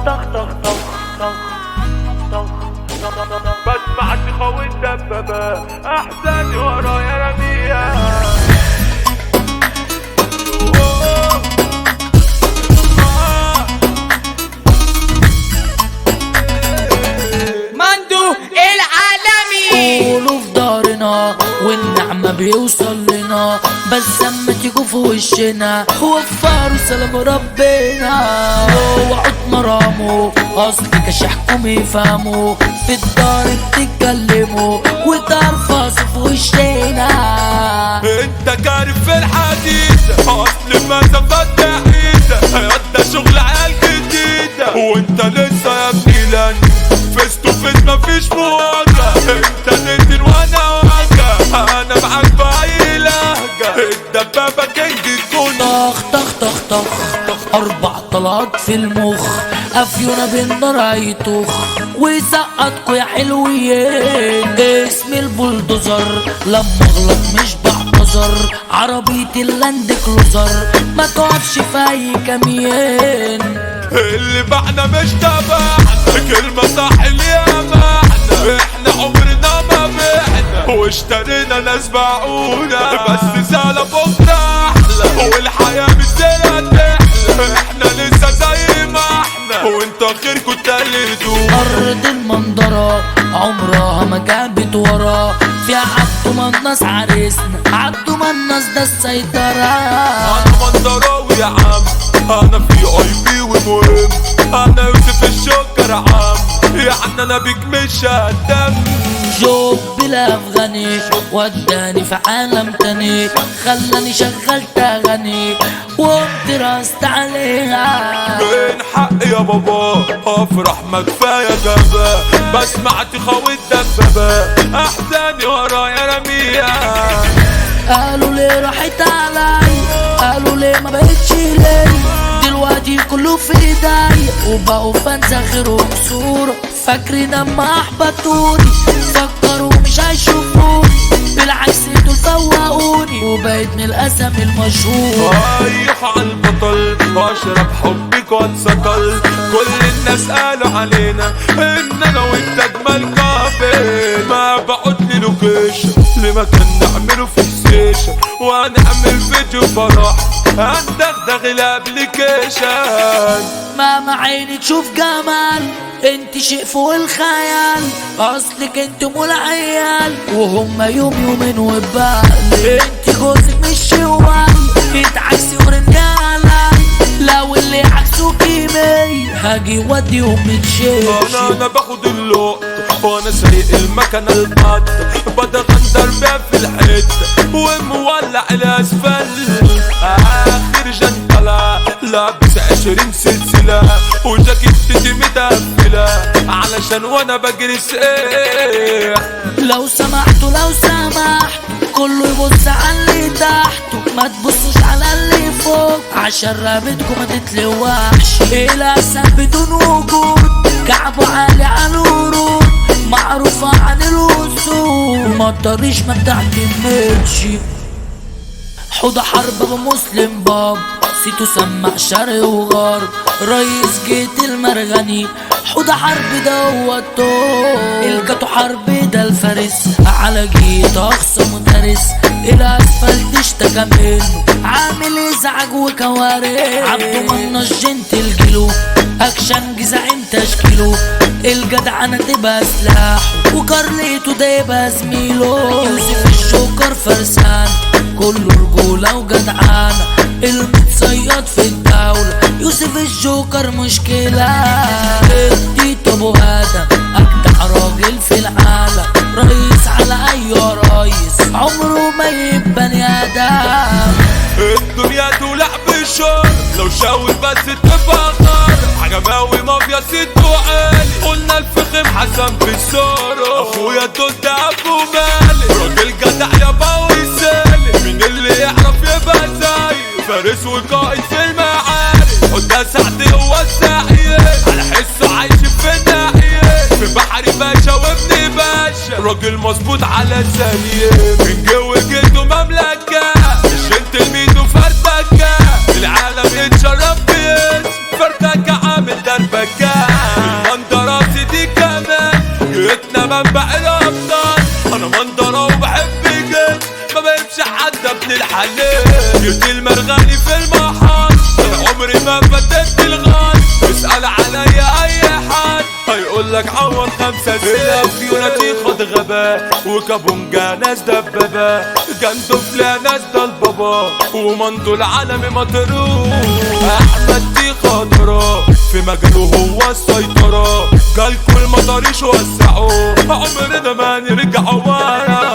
طخ طخ طخ طخ طخ طخ بسمع تخوي الدبابة احزاني ورايا رمية مندو العالمي قولوا في دارنا والنعمة بيوصل لنا بس لما تيجوا في وشنا وفروا سلام ربنا وعد مرامه اصل كشحكم يفهموا في الدار بتتكلموا وترفصوا في وشنا انت كارف في الحديد اصل المسافات بعيدة ده شغل عيال جديدة وانت لسه يا ابني لن فيس تو فيس مفيش مواجهة انت نتن وانا واجهة انا معاك بأي لهجة الدبابة كينج الكون طخ طخ طخ طخ طخ اربع طلقات في المخ افيونا بالنار هيطخ ويسقطكوا يا حلوين اسمي البلدوزر لما اغلط مش بعتذر عربية اللاند كلوزر ما تقفش في اي كمين اللي بعنا مش تبعنا كلمة صح اللي معنى احنا عمرنا ما بعنا واشترينا ناس باعونا بس سالة بكرة احلى والحياة بالسنة تحلى احنا لسه زي ما احنا وانتوا اخركوا تقلدوا ارض المنظرة عمرها ما جابت ورا فيها عبدو منص عريسنا عبدو منص ده السيطرة انا منظراوي يا عم انا في اي بي ومهم انا يوسف الشكر عم يعني انا بيك مش هدم جوب بالافغاني وداني في عالم تاني خلاني شغلت اغاني وقمت راست عليها من حق يا بابا افرح ما كفايه غابة بسمع تخوي الدبابة احزاني ورايا رمية قالوا ليه راحت علي قالوا ليه ما بقتش لي دلوقتي كله في ايدي وبقوا فانزة خير وكسور فاكرين اما احبطوني فكروا مش هيشوفوني بالعكس دول فوقوني وبقيت من الاسم المشهور رايح على البطل واشرب حبك واتسطل كل الناس قالوا علينا ان انا وانت اجمل قابل ما بقعد لي لوكيشن لمكان نعمله في ستيشن ونعمل فيديو فرح هندغدغ الابليكيشن ماما عيني تشوف جمال انت شيء فوق الخيال اصلك انت مول عيال وهم يوم يومين وبالي انت جوزك مش شوال اتعكسي ورني علي لو اللي عكسوكي مي هاجي وديهم انا متشيش انا باخد اللقطة وانا سايق المكنة البط بتغندر بيها في الحتة ومولع الاسفل اخر جنطلة لابس عشرين سلسلة وجاكيتتي متقفلة علشان وانا بجري سيح لو سمحتوا لو سمحت كله يبص على اللي تحته ما تبصوش على اللي فوق عشان رقبتكم ما تتلوحش الاسد بدون وجود كعبه عالي على الورود معروفة عن الوصول ما تطريش ما تعتمدش حوض حرب ابو مسلم باب سيتو سمع شرق وغرب رئيس جيت المرغني حوض حرب ده هو الطول الجاتو حرب ده الفارس على جيت اقصى مدرس الاسفلت اشتكى منه عامل ازعاج وكوارث عبده مناش جنت الجلو اكشن جزعين تشكيله الجدع انا تبقى سلاحه وكارليتو ده يبقى زميله يوسف الشوكر فرسان كله رجولة وجدعانة المتصيد في الدولة يوسف الجوكر مشكلة اديت ابو ادم اجدع راجل في العالم رئيس على اي رئيس عمره ما يبقى بني ادم الدنيا دول لعب شر لو شاور بس تبقى غار عجماوي مافيا ست وعالي قلنا الفخم حسن في الصورة اخويا دول ده ابو مالي راجل جدع يا باوي سالي مين اللي يعرف يبقى زي فارس وقائد في المعارك قلنا سعد هو السعيد على حسه عايش في الناحية في بحري باشا وابن باشا راجل مظبوط على ثانية من جو جيته مملكة مش انت الميد وفردكة العالم يتشرف باسم فردكة عامل دربكة ابن الحلال جبت المرغني في المحل عمري ما فتت الغال اسأل عليا اي حد هيقول لك عوض خمسة سنة فيوناتي خد غباء وكابونجا ناس دبابة جندف لا ناس ده البابا ومنطو العالم مطروح احمد دي خضرا في مجاله هو السيطرة جالكوا المطاريش وسعوا عمرنا ما نرجع ورا